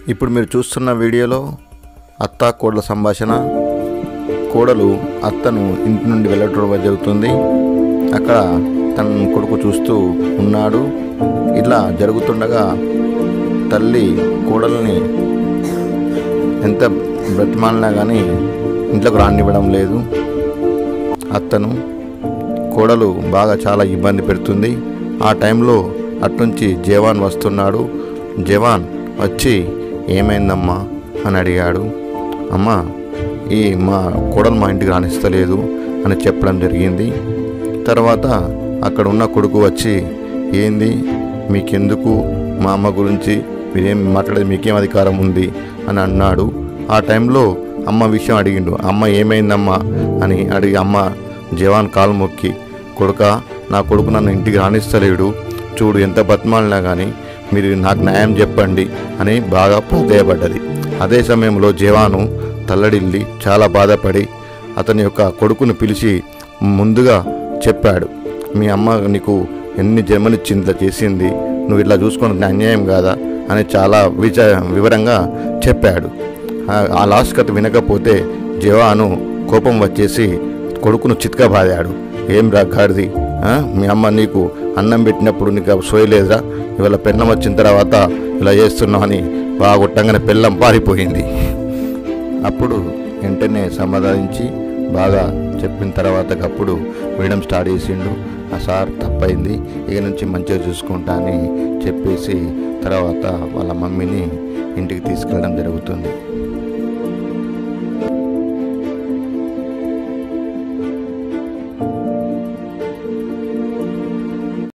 ఇప్పుడు మీరు చూస్తున్న వీడియోలో అత్త కోడల సంభాషణ కోడలు అత్తను ఇంటి నుండి వెళ్ళటం జరుగుతుంది అక్కడ తన కొడుకు చూస్తూ ఉన్నాడు ఇలా జరుగుతుండగా తల్లి కోడల్ని ఎంత బ్రతిమాలినా కానీ ఇంట్లోకి రానివ్వడం లేదు అత్తను కోడలు బాగా చాలా ఇబ్బంది పెడుతుంది ఆ టైంలో అట్నుంచి జవాన్ వస్తున్నాడు జవాన్ వచ్చి ఏమైందమ్మా అని అడిగాడు అమ్మ ఈ మా కోడలు మా ఇంటికి రాణిస్తలేదు అని చెప్పడం జరిగింది తర్వాత అక్కడ ఉన్న కొడుకు వచ్చి ఏంది మీకెందుకు మా అమ్మ గురించి మీరేం మాట్లాడేది మీకేం అధికారం ఉంది అని అన్నాడు ఆ టైంలో అమ్మ విషయం అడిగిండు అమ్మ ఏమైందమ్మా అని అడిగి అమ్మ జవాన్ కాలు మొక్కి కొడుక నా కొడుకు నన్ను ఇంటికి రాణిస్తలేడు చూడు ఎంత బతిమాలినా కానీ మీరు నాకు న్యాయం చెప్పండి అని బాగా ప్రాధేయపడ్డది అదే సమయంలో జవాను తల్లడిల్లి చాలా బాధపడి అతని యొక్క కొడుకును పిలిచి ముందుగా చెప్పాడు మీ అమ్మ నీకు ఎన్ని జన్మనిచ్చింది ఇట్లా చేసింది నువ్వు ఇట్లా చూసుకున్న అన్యాయం కాదా అని చాలా విచ వివరంగా చెప్పాడు ఆ- ఆ లాస్ట్ కథ వినకపోతే జవాను కోపం వచ్చేసి కొడుకును చిత్కబాదాడు ఏం రా గాడిది ఆ? మీ అమ్మ నీకు అన్నం పెట్టినప్పుడు నీకు సోయలేదురా ఇవాళ పెన్నం వచ్చిన తర్వాత ఇలా చేస్తున్నావు అని బాగా కొట్టంగానే పెళ్ళం పారిపోయింది అప్పుడు వెంటనే సమాధానించి బాగా చెప్పిన తర్వాత అప్పుడు వినడం స్టార్ట్ చేసిండు ఆ సార్ తప్పైంది ఇక నుంచి మంచిగా చూసుకుంటా అని చెప్పేసి తర్వాత వాళ్ళ మమ్మీని ఇంటికి తీసుకెళ్ళడం జరుగుతుంది